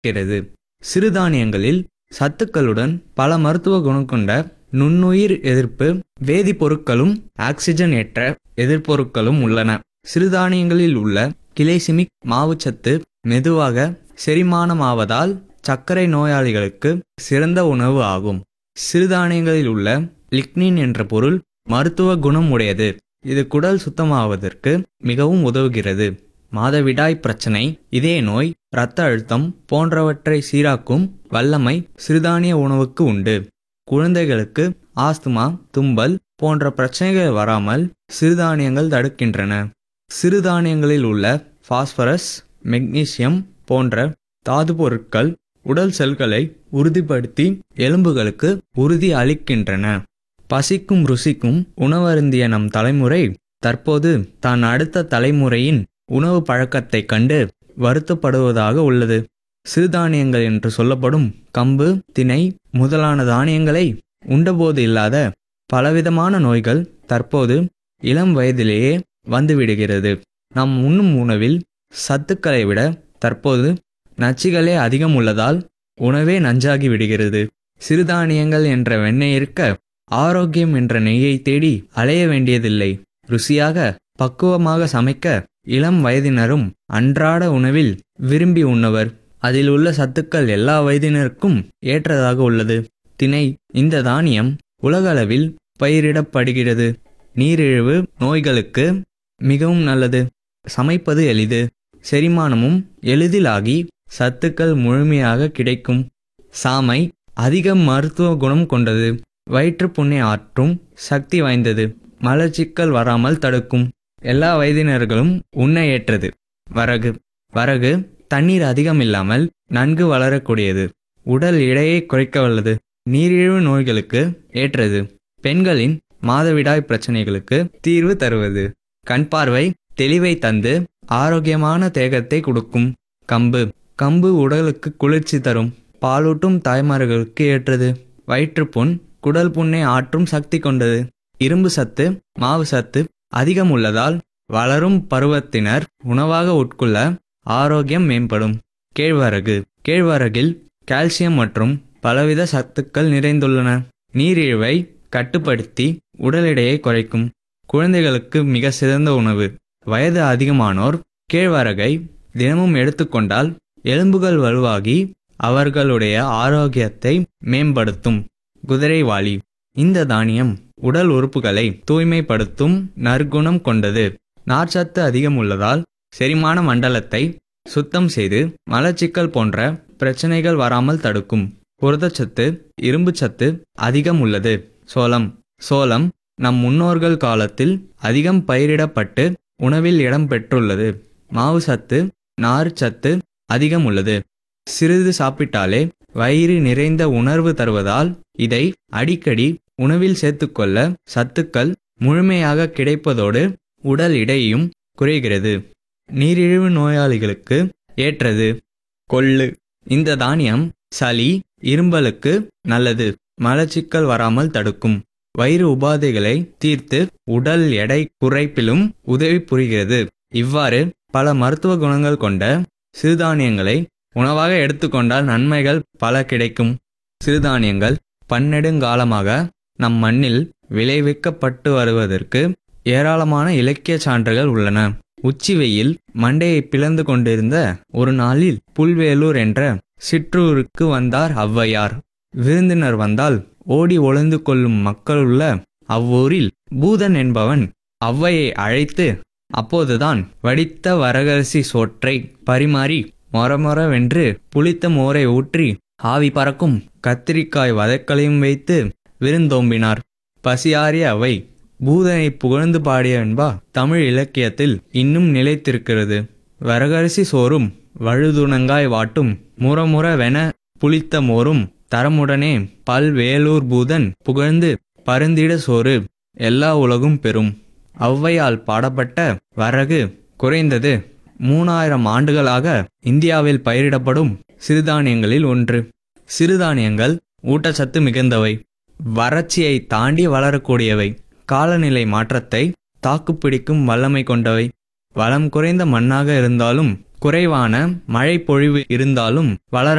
இருக்கிறது சிறுதானியங்களில் சத்துக்களுடன் பல மருத்துவ குணம் கொண்ட நுண்ணுயிர் எதிர்ப்பு வேதிப்பொருட்களும் ஆக்சிஜன் ஏற்ற எதிர்ப்பொருட்களும் உள்ளன சிறுதானியங்களில் உள்ள கிளைசிமிக் மாவுச்சத்து மெதுவாக செரிமானமாவதால் சர்க்கரை நோயாளிகளுக்கு சிறந்த உணவு ஆகும் சிறுதானியங்களில் உள்ள லிக்னின் என்ற பொருள் மருத்துவ குணம் உடையது இது குடல் சுத்தமாவதற்கு மிகவும் உதவுகிறது மாதவிடாய் பிரச்சனை இதய நோய் இரத்த அழுத்தம் போன்றவற்றை சீராக்கும் வல்லமை சிறுதானிய உணவுக்கு உண்டு குழந்தைகளுக்கு ஆஸ்துமா தும்பல் போன்ற பிரச்சனைகள் வராமல் சிறுதானியங்கள் தடுக்கின்றன சிறுதானியங்களில் உள்ள பாஸ்பரஸ் மெக்னீசியம் போன்ற தாது பொருட்கள் உடல் செல்களை உறுதிப்படுத்தி எலும்புகளுக்கு உறுதி அளிக்கின்றன பசிக்கும் ருசிக்கும் உணவருந்திய நம் தலைமுறை தற்போது தான் அடுத்த தலைமுறையின் உணவு பழக்கத்தைக் கண்டு வருத்தப்படுவதாக உள்ளது சிறுதானியங்கள் என்று சொல்லப்படும் கம்பு திணை முதலான தானியங்களை உண்டபோது இல்லாத பலவிதமான நோய்கள் தற்போது இளம் வயதிலேயே வந்துவிடுகிறது நாம் உண்ணும் உணவில் சத்துக்களை விட தற்போது நச்சுகளே அதிகம் உள்ளதால் உணவே நஞ்சாகி விடுகிறது சிறுதானியங்கள் என்ற வெண்ணெய் இருக்க ஆரோக்கியம் என்ற நெய்யை தேடி அலைய வேண்டியதில்லை ருசியாக பக்குவமாக சமைக்க இளம் வயதினரும் அன்றாட உணவில் விரும்பி உண்ணவர் அதில் உள்ள சத்துக்கள் எல்லா வயதினருக்கும் ஏற்றதாக உள்ளது திணை இந்த தானியம் உலகளவில் பயிரிடப்படுகிறது நீரிழிவு நோய்களுக்கு மிகவும் நல்லது சமைப்பது எளிது செரிமானமும் எளிதிலாகி சத்துக்கள் முழுமையாக கிடைக்கும் சாமை அதிக மருத்துவ குணம் கொண்டது வயிற்றுப்புண்ணை ஆற்றும் சக்தி வாய்ந்தது மலச்சிக்கல் வராமல் தடுக்கும் எல்லா வயதினர்களும் உண்ண ஏற்றது வரகு வரகு தண்ணீர் அதிகம் இல்லாமல் நன்கு வளரக்கூடியது உடல் எடையை குறைக்க வல்லது நீரிழிவு நோய்களுக்கு ஏற்றது பெண்களின் மாதவிடாய் பிரச்சனைகளுக்கு தீர்வு தருவது கண் பார்வை தெளிவை தந்து ஆரோக்கியமான தேகத்தை கொடுக்கும் கம்பு கம்பு உடலுக்கு குளிர்ச்சி தரும் பாலூட்டும் தாய்மார்களுக்கு ஏற்றது வயிற்றுப்புண் குடல் புண்ணை ஆற்றும் சக்தி கொண்டது இரும்பு சத்து மாவு சத்து அதிகம் உள்ளதால் வளரும் பருவத்தினர் உணவாக உட்கொள்ள ஆரோக்கியம் மேம்படும் கேழ்வரகு கேழ்வரகில் கால்சியம் மற்றும் பலவித சத்துக்கள் நிறைந்துள்ளன நீரிழிவை கட்டுப்படுத்தி உடல் எடையை குறைக்கும் குழந்தைகளுக்கு மிக சிறந்த உணவு வயது அதிகமானோர் கேழ்வரகை தினமும் எடுத்துக்கொண்டால் எலும்புகள் வலுவாகி அவர்களுடைய ஆரோக்கியத்தை மேம்படுத்தும் குதிரைவாளி இந்த தானியம் உடல் உறுப்புகளை தூய்மைப்படுத்தும் நற்குணம் கொண்டது நார்ச்சத்து அதிகம் உள்ளதால் செரிமான மண்டலத்தை சுத்தம் செய்து மலச்சிக்கல் போன்ற பிரச்சனைகள் வராமல் தடுக்கும் புரதச்சத்து இரும்புச்சத்து அதிகம் உள்ளது சோளம் சோளம் நம் முன்னோர்கள் காலத்தில் அதிகம் பயிரிடப்பட்டு உணவில் இடம் பெற்றுள்ளது மாவு சத்து நார் சத்து அதிகம் உள்ளது சிறிது சாப்பிட்டாலே வயிறு நிறைந்த உணர்வு தருவதால் இதை அடிக்கடி உணவில் சேர்த்துக்கொள்ள சத்துக்கள் முழுமையாக கிடைப்பதோடு உடல் எடையும் குறைகிறது நீரிழிவு நோயாளிகளுக்கு ஏற்றது கொள்ளு இந்த தானியம் சளி இரும்பலுக்கு நல்லது மலச்சிக்கல் வராமல் தடுக்கும் வயிறு உபாதைகளை தீர்த்து உடல் எடை குறைப்பிலும் உதவி புரிகிறது இவ்வாறு பல மருத்துவ குணங்கள் கொண்ட சிறுதானியங்களை உணவாக எடுத்துக்கொண்டால் நன்மைகள் பல கிடைக்கும் சிறுதானியங்கள் பன்னெடுங்காலமாக நம் மண்ணில் விளைவிக்கப்பட்டு வருவதற்கு ஏராளமான இலக்கிய சான்றுகள் உள்ளன உச்சி வெயில் மண்டையை பிளந்து கொண்டிருந்த ஒரு நாளில் புல்வேலூர் என்ற சிற்றூருக்கு வந்தார் ஔவையார் விருந்தினர் வந்தால் ஓடி ஒளிந்து கொள்ளும் மக்களுள்ள அவ்வூரில் பூதன் என்பவன் ஔவையை அழைத்து அப்போதுதான் வடித்த வரகரிசி சோற்றை பரிமாறி மொரமொரவென்று புளித்த மோரை ஊற்றி ஆவி பறக்கும் கத்திரிக்காய் வதக்கலையும் வைத்து விருந்தோம்பினார் பசியாறிய அவை பூதனை புகழ்ந்து பாடியவன்பா தமிழ் இலக்கியத்தில் இன்னும் நிலைத்திருக்கிறது வரகரிசி சோறும் வழுதுணங்காய் வாட்டும் முறமுறவென புளித்த மோரும் தரமுடனே பல்வேலூர் பூதன் புகழ்ந்து பருந்திட சோறு எல்லா உலகும் பெறும் ஔவையால் பாடப்பட்ட வரகு குறைந்தது மூணாயிரம் ஆண்டுகளாக இந்தியாவில் பயிரிடப்படும் சிறுதானியங்களில் ஒன்று சிறுதானியங்கள் ஊட்டச்சத்து மிகுந்தவை வறட்சியை தாண்டி வளரக்கூடியவை காலநிலை மாற்றத்தை தாக்குப்பிடிக்கும் வல்லமை கொண்டவை வளம் குறைந்த மண்ணாக இருந்தாலும் குறைவான மழை பொழிவு இருந்தாலும் வளர